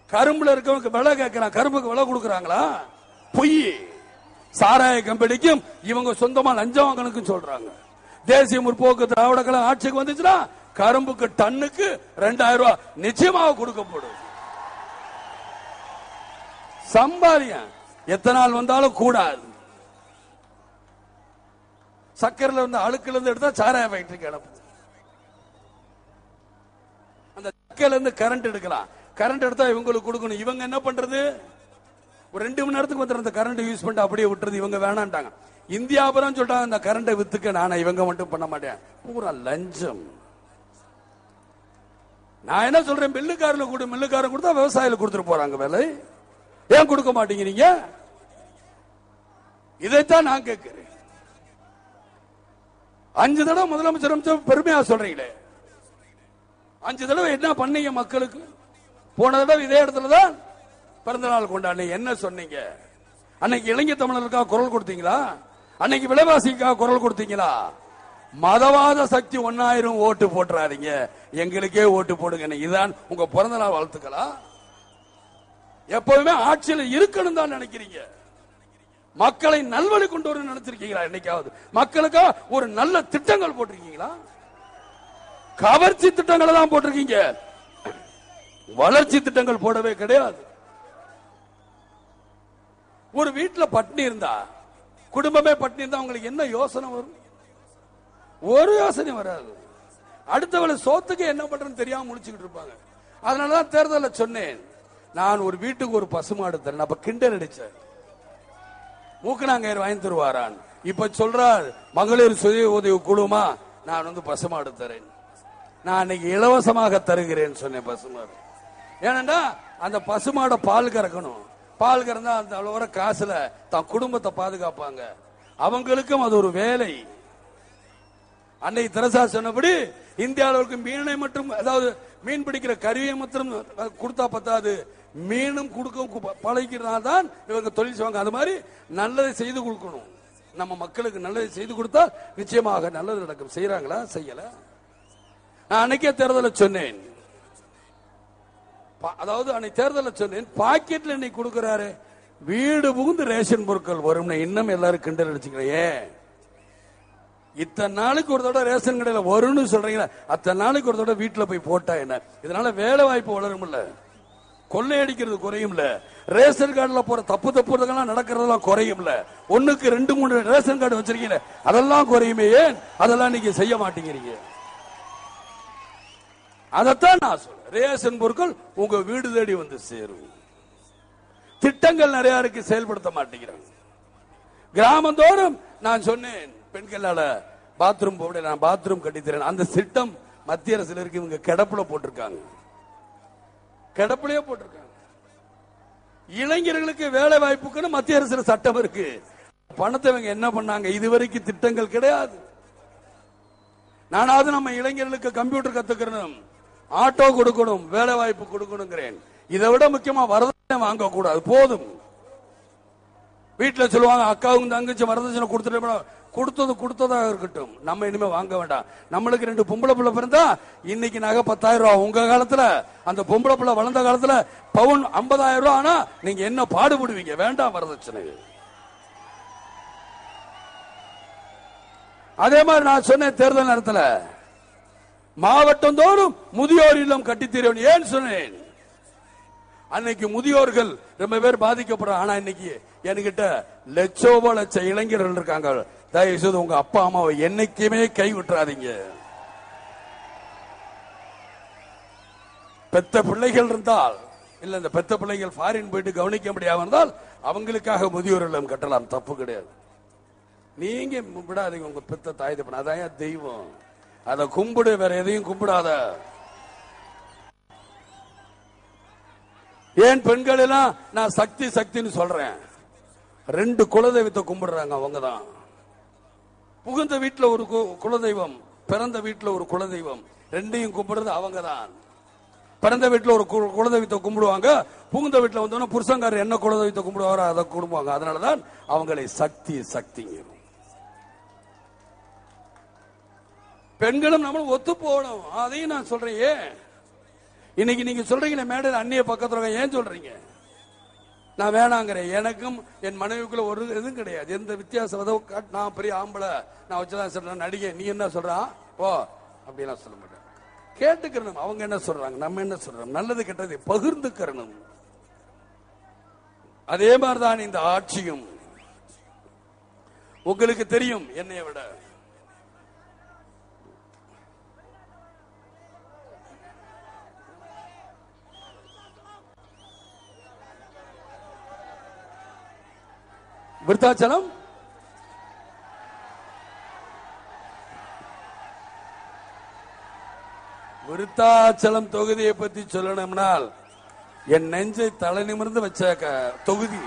கரும்புல இருக்கவங்க விலை கேட்கிறான் கரும்புக்கு விலை கொடுக்கறாங்களா பொய் சாராய கம்பெனிக்கும் இவங்க சொந்தமா லஞ்சம் வாங்கணுக்கும் சொல்றாங்க தேசிய முற்போக்கு திராவிட கழகம் ஆட்சிக்கு வந்துச்சுன்னா கரும்புக்கு டன்னுக்கு ரெண்டாயிரம் ரூபாய் நிச்சயமாக கொடுக்கப்படும் சம்பாரியம் எத்தனை நாள் வந்தாலும் கூடாது சக்கரையில இருந்து அழுக்குல இருந்து எடுத்தா சாராய ஃபேக்டரி கிடப்பு அந்த சக்கையில இருந்து கரண்ட் எடுக்கலாம் கரண்ட் எடுத்தா இவங்களுக்கு கொடுக்கணும் இவங்க என்ன பண்றது ஒரு ரெண்டு மணி நேரத்துக்கு வந்து அந்த கரண்ட் யூஸ் பண்ணிட்டு அப்படியே விட்டுறது இவங்க வேணான்ட்டாங்க இந்தியா அப்புறம் சொல்லிட்டாங்க அந்த கரண்டை வித்துக்க நானே இவங்க மட்டும் பண்ண மாட்டேன் பூரா லஞ்சம் நான் என்ன சொல்றேன் மில்லுக்காரில் கொடு மில்லுக்காரன் கொடுத்தா விவசாயில கொடுத்துட்டு போறாங்க வேலை ஏன் கொடுக்க மாட்டேங்கிறீங்க இதைத்தான் நான் கேட்கிறேன் அஞ்சு தடவை முதலமைச்சர் அமைச்சர் பெருமையா சொல்றீங்களே அஞ்சு தடவை என்ன பண்ணீங்க மக்களுக்கு போன தடவை இதே இடத்துல தான் பிறந்த நாள் கொண்டாடினீங்க என்ன சொன்னீங்க அன்னைக்கு இளைஞர் தமிழருக்காக குரல் கொடுத்தீங்களா அன்னைக்கு விலைவாசிக்காக குரல் கொடுத்தீங்களா மதவாத சக்தி ஒன்னாயிரம் ஓட்டு போட்டுறாதீங்க எங்களுக்கே ஓட்டு போடுங்க இதுதான் உங்க பிறந்த நாள் வாழ்த்துக்களா எப்பவுமே ஆட்சியில் இருக்கணும் தான் நினைக்கிறீங்க மக்களை நல்வழி கொண்டு வர நினைச்சிருக்கீங்களா என்னைக்காவது மக்களுக்காக ஒரு நல்ல திட்டங்கள் போட்டிருக்கீங்களா கவர்ச்சி திட்டங்களை தான் போட்டிருக்கீங்க வளர்ச்சி திட்டங்கள் போடவே கிடையாது ஒரு வீட்டுல பட்னி இருந்தா குடும்பமே பட்னி இருந்தா உங்களுக்கு என்ன யோசனை வரும் ஒரு யோசனை வராது அடுத்தவளை சோத்துக்கு என்ன பண்றதுன்னு தெரியாம முடிச்சுக்கிட்டு இருப்பாங்க அதனாலதான் தேர்தலில் சொன்னேன் நான் ஒரு வீட்டுக்கு ஒரு பசுமாடு தரேன் அப்ப கிண்டல் அடிச்சேன் மூக்கனாங்கயிறு வாங்கி தருவாரான் இப்ப சொல்றார் மகளிர் சுய உதவி குழுமா நான் வந்து பசுமாடு தரேன் நான் அன்னைக்கு இலவசமாக தருகிறேன் சொன்னேன் பசுமாடு ஏனண்டா அந்த பசுமாடை பால் கறக்கணும் பால் கறந்தா அந்த அவ்வளவு வர காசுல தன் குடும்பத்தை பாதுகாப்பாங்க அவங்களுக்கும் அது ஒரு வேலை அன்னை தெரசா சொன்னபடி இந்திய அளவுக்கு மீனை மட்டும் அதாவது மீன் பிடிக்கிற கருவியை மட்டும் கொடுத்தா பத்தாது மீனும் கொடுக்க பழகிறதா தான் இவங்க தொழில் செய்வாங்க அது மாதிரி நல்லதை செய்து கொடுக்கணும் நம்ம மக்களுக்கு நல்லதை செய்து கொடுத்தா நிச்சயமாக நல்லது நடக்கும் செய்யறாங்களா செய்யல நான் அன்னைக்கே தேர்தலில் சொன்னேன் பா- அதாவது அன்னைக்கு தேர்தலில் சொன்னேன் பாக்கெட்ல இன்னைக்கு கொடுக்கறாரு வீடு புகுந்து ரேஷன் பொருட்கள் வரும்னு இன்னும் எல்லாரும் கிண்டல் அடிச்சுக்கிறேன் ஏன் இத்தனை நாளைக்கு ஒரு தடவை ரேஷன் கடையில வரும்னு சொல்றீங்களா அத்தனை நாளைக்கு ஒரு தடவை வீட்டுல போய் போட்டா என்ன இதனால வேலை வாய்ப்பு வளரும்ல கொள்ளையடிக்கிறது குறையும்ல ரேஷன் கார்டுல போற தப்பு தப்புறதெல்லாம் நடக்கிறதெல்லாம் குறையும்ல ஒண்ணுக்கு ரெண்டு மூணு ரேஷன் கார்டு வச்சிருக்கீங்க அதெல்லாம் குறையுமே ஏன் அதெல்லாம் நீங்க செய்ய மாட்டேங்கிறீங்க அதைத்தான் நான் சொல்றேன் ரேஷன் பொருட்கள் உங்க வீடு தேடி வந்து சேரும் திட்டங்கள் நிறைய இருக்கு செயல்படுத்த மாட்டேங்கிறாங்க கிராமந்தோறும் நான் சொன்னேன் பெண்களால பாத்ரூம் போட நான் பாத்ரூம் கட்டித்தரேன் அந்த திட்டம் மத்திய அரசுல இருக்கு இவங்க கிடப்புல போட்டிருக்காங்க கிடப்புலயே போட்டிருக்காங்க இளைஞர்களுக்கு வேலை வாய்ப்புக்குன்னு மத்திய அரசுல சட்டம் இருக்கு பணத்தை இவங்க என்ன பண்ணாங்க இதுவரைக்கும் திட்டங்கள் கிடையாது நானாவது நம்ம இளைஞர்களுக்கு கம்ப்யூட்டர் கத்துக்கணும் ஆட்டோ கொடுக்கணும் வேலை வாய்ப்பு கொடுக்கணுங்கிறேன் இதை விட முக்கியமா வரதட்சணை வாங்க கூடாது போதும் வீட்டுல சொல்லுவாங்க அக்காவும் தங்கச்சி வரதட்சணை கொடுத்துட்டு கொடுத்தது கொடுத்ததா இருக்கட்டும் நம்ம இனிமே வாங்க வேண்டாம் நம்மளுக்கு ரெண்டு பொம்பளை பிள்ளை பிறந்தா இன்னைக்கு நகை பத்தாயிரம் ரூபாய் உங்க காலத்துல அந்த பொம்பளை பிள்ளை வளர்ந்த காலத்துல பவுன் ஐம்பதாயிரம் ரூபாய் ஆனா நீங்க என்ன பாடுபடுவீங்க வேண்டாம் வரதட்சணை அதே மாதிரி நான் சொன்னேன் தேர்தல் நேரத்துல மாவட்டம் தோறும் முதியோர் இல்லம் கட்டித்தீரன் ஏன் சொன்னேன் அன்னைக்கு முதியோர்கள் ரொம்ப பேர் பாதிக்கப்படுறாங்க ஆனா இன்னைக்கு என்கிட்ட லட்சோப லட்ச இளைஞர்கள் இருக்காங்க தயவு செய்து உங்க அப்பா அம்மாவை என்னைக்குமே கை விட்டுறாதீங்க பெத்த பிள்ளைகள் இருந்தால் இல்ல இந்த பெத்த பிள்ளைகள் ஃபாரின் போயிட்டு கவனிக்க முடியாம இருந்தால் அவங்களுக்காக முதியோர் இல்லம் கட்டலாம் தப்பு கிடையாது நீங்க விடாதீங்க உங்க பெத்த தாய் தப்பன அதான் என் தெய்வம் அதை கும்பிடு வேற எதையும் கும்பிடாத ஏன் பெண்கள் எல்லாம் நான் சக்தி சக்தின்னு சொல்றேன் ரெண்டு குலதெய்வத்தை கும்பிடுறாங்க அவங்க தான் புகுந்த வீட்டுல ஒரு கு- குலதெய்வம் பிறந்த வீட்டுல ஒரு குலதெய்வம் ரெண்டையும் கும்பிடுறது அவங்க தான் பிறந்த வீட்டுல ஒரு கு- குலதெய்வத்தை கும்பிடுவாங்க புகுந்த வீட்டுல வந்தோன்னா புருஷங்காரர் என்ன குலதெய்வத்தை கும்பிடுவாரோ அதை கும்பிடுவாங்க அதனாலதான் அவங்களை சக்தி சக்திங்க பெண்களும் நம்மளும் ஒத்து போகணும் அதையும் நான் சொல்றேன் ஏன் இன்னைக்கு நீங்க சொல்றீங்களே மேடையில் அந்நிய பக்கத்துல இருக்க, ஏன் சொல்றீங்க நான் வேணாங்கிறேன் எனக்கும் என் மனைவிக்குள்ள ஒரு இதுவும் கிடையாது எந்த வித்தியாசம் ஏதோ காட்- நான் பெரிய ஆம்பளை நான் வச்சுதான் சொல்றேன் நடிகை நீ என்ன சொல்றான் ஓ அப்படிலாம் சொல்ல மாட்டேன் கேட்டுக்கிறணும் அவங்க என்ன சொல்றாங்க நம்ம என்ன சொல்றோம் நல்லது கெட்டது பகிர்ந்துக்கிறணும் அதே மாதிரிதான் இந்த ஆட்சியும் உங்களுக்கு தெரியும் என்னைய விட விருத்தாச்சலம் விருத்தாச்சலம் தொகுதியை பத்தி சொல்லணும்னால் என் நெஞ்சை தலை நிமிர்ந்து வச்ச க- தொகுதி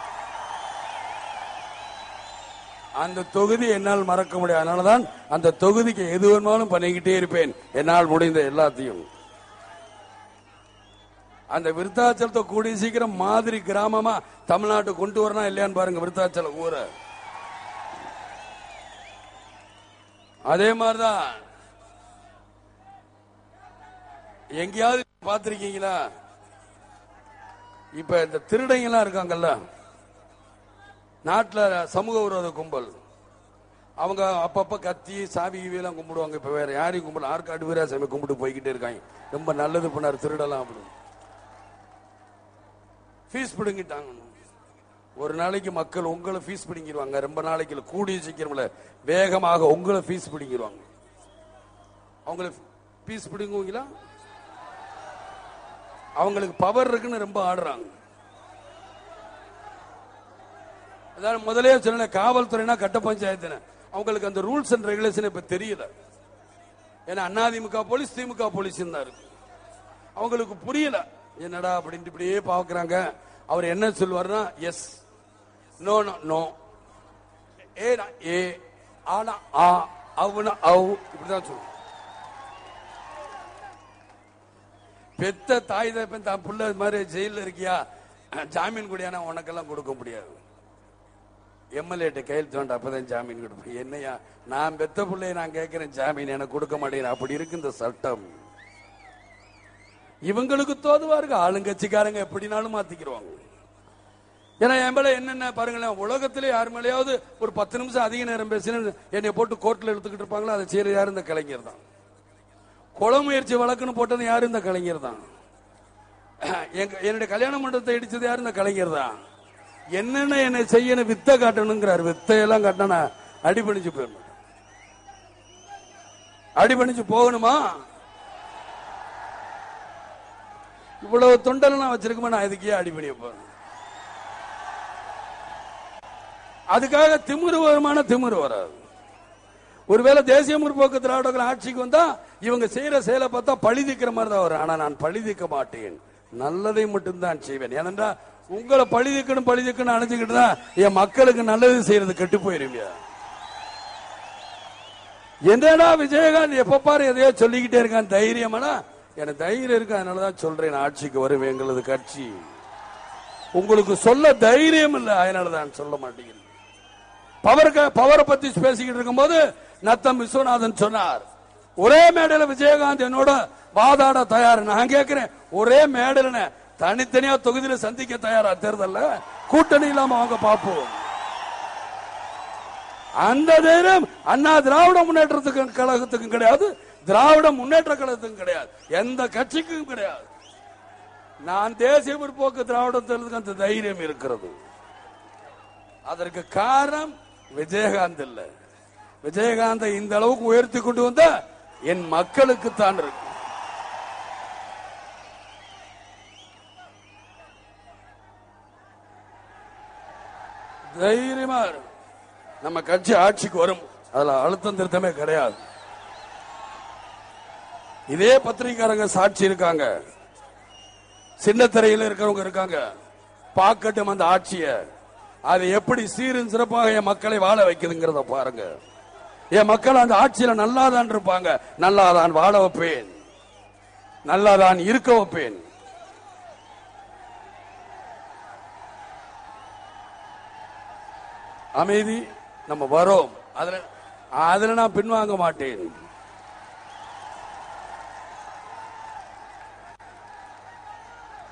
அந்த தொகுதி என்னால் மறக்க முடியாது அதனாலதான் அந்த தொகுதிக்கு எது வேணுமாலும் பண்ணிக்கிட்டே இருப்பேன் என்னால் முடிந்த எல்லாத்தையும் அந்த விருத்தாச்சலத்தை கூடிய சீக்கிரம் மாதிரி கிராமமா தமிழ்நாட்டு கொண்டு வரணும் இல்லையான்னு பாருங்க விருத்தாச்சலம் ஊரை அதே மாதிரிதான் எங்கேயாவது பார்த்திருக்கீங்களா இப்ப இந்த திருடங்கெல்லாம் இருக்காங்கல்ல நாட்டுல சமூக விரோத கும்பல் அவங்க அப்பப்ப கத்தி சாவி கீவியெல்லாம் கும்பிடுவாங்க இப்ப வேற யாரையும் கும்பிடல ஆற்காடு வீராசாமி கும்பிட்டு போய்கிட்டே இருக்காங்க ரொம்ப நல்லது பண்ணார் திருடலாம் அப்படின்னு ஃபீஸ் பிடுங்கிட்டாங்க ஒரு நாளைக்கு மக்கள் உங்களை ஃபீஸ் பிடுங்கிடுவாங்க ரொம்ப நாளைக்கு இல்ல, கூடிய சீக்கிரம்ல வேகமாக உங்களை ஃபீஸ் பிடுங்கிடுவாங்க அவங்களை ஃபீஸ் பிடுங்குவீங்களா அவங்களுக்கு பவர் இருக்குன்னு ரொம்ப ஆடுறாங்க அதாவது முதலே சொன்ன காவல்துறைனா கட்ட பஞ்சாயத்து அவங்களுக்கு அந்த ரூல்ஸ் அண்ட் ரெகுலேஷன் இப்ப தெரியல ஏன்னா அதிமுக போலீஸ் திமுக போலீஸ் தான் இருக்கு அவங்களுக்கு புரியல என்னடா அப்படின்ட்டு இப்படியே பாக்குறாங்க அவர் என்ன சொல்லுவாருன்னா எஸ் நோ நோ நோ ஏனா ஏ ஆனா ஆ அவுனா அவு இப்படிதான் சொல்லுவோம் பெத்த தாய் தப்பன் தான் புள்ள இது மாதிரி ஜெயில இருக்கியா ஜாமீன் குடியானா உனக்கெல்லாம் கொடுக்க முடியாது எம்எல்ஏட்ட கையெழுத்து வேண்டாம் அப்பதான் ஜாமீன் கொடுப்பேன் என்னையா நான் பெத்த பிள்ளைய நான் கேட்கிறேன் ஜாமீன் எனக்கு கொடுக்க மாட்டேங்கிறேன் அப்படி இருக்கு இந்த சட்டம் இவங்களுக்கு தோதுவா இருக்கு ஆளுங்கட்சிக்காரங்க எப்படினாலும் மாத்திக்கிடுவாங்க ஏன்னா என் மேல என்னென்ன பாருங்களேன் உலகத்திலே யார் மேலேயாவது ஒரு பத்து நிமிஷம் அதிக நேரம் பேசினு என்னை போட்டு கோர்ட்ல எடுத்துக்கிட்டு இருப்பாங்களோ அதை செய்யறது யாரு இந்த கலைஞர் தான் கொலை முயற்சி வழக்குன்னு போட்டது யாரு இந்த கலைஞர் தான் எங்க என்னுடைய கல்யாண மண்டபத்தை இடிச்சது யாரு இந்த கலைஞர் தான் என்னென்ன என்னை செய்யணும் வித்தை காட்டணுங்கிறார் வித்தையெல்லாம் காட்டினா அடிபணிச்சு போயிடணும் அடிபணிச்சு போகணுமா இவ்வளவு தொண்டலாம் வச்சிருக்குமா நான் இதுக்கே அடிபணிய போறேன் அதுக்காக திமிரு வருமான திமிரு வராது ஒருவேளை தேசிய முற்போக்கு திராவிடர்கள் ஆட்சிக்கு வந்தா இவங்க செய்யற செயலை பார்த்தா பழிதிக்கிற மாதிரி தான் வரும் ஆனா நான் பழிதிக்க மாட்டேன் நல்லதை மட்டும்தான் செய்வேன் ஏனென்றா உங்களை பழிதிக்கணும் பழிதிக்கணும் அணைச்சுக்கிட்டு தான் என் மக்களுக்கு நல்லது செய்யறது கெட்டு போயிருங்க என்னடா விஜயகாந்த் எப்ப பாரு எதையோ சொல்லிக்கிட்டே இருக்கான் தைரியமானா எனக்கு தைரியம் இருக்கு அதனாலதான் சொல்றேன் நான் ஆட்சிக்கு வருவேன் எங்களது கட்சி உங்களுக்கு சொல்ல தைரியம் இல்லை அதனாலதான் சொல்ல மாட்டேங்கிறேன் பவர் பவரை பத்தி பேசிக்கிட்டு இருக்கும்போது நத்தம் விஸ்வநாதன் சொன்னார் ஒரே மேடையில விஜயகாந்த் என்னோட வாதாட தயார் நான் கேட்கிறேன் ஒரே மேடையில தனித்தனியா தொகுதியில சந்திக்க தயாரா தேர்தல்ல கூட்டணி இல்லாம அவங்க பார்ப்போம் அந்த தைரியம் அண்ணா திராவிட முன்னேற்றத்துக்கு கழகத்துக்கும் கிடையாது திராவிட முன்னேற்ற கழகத்துக்கும் கிடையாது எந்த கட்சிக்கும் கிடையாது நான் தேசிய முற்போக்கு திராவிடத்திற்கு அந்த தைரியம் இருக்கிறது அதற்கு காரணம் விஜயகாந்த் இல்ல விஜயகாந்தை இந்த அளவுக்கு உயர்த்தி கொண்டு வந்த என் மக்களுக்கு தான் இருக்கு தைரியமா இரு. நம்ம கட்சி ஆட்சிக்கு வரும் அதுல அழுத்தம் திருத்தமே கிடையாது இதே பத்திரிகைக்காரங்க சாட்சி இருக்காங்க சின்னத்திரையில இருக்கிறவங்க இருக்காங்க பார்க்கட்டும் அந்த ஆட்சிய அது எப்படி சீரும் சிறப்பாக என் மக்களை வாழ வைக்குதுங்கிறத பாருங்க என் மக்கள் அந்த ஆட்சியில நல்லாதான் இருப்பாங்க நல்லாதான் வாழ வைப்பேன் நல்லாதான் இருக்க வைப்பேன் அமைதி நம்ம வரோம் அதுல அதுல நான் பின்வாங்க மாட்டேன்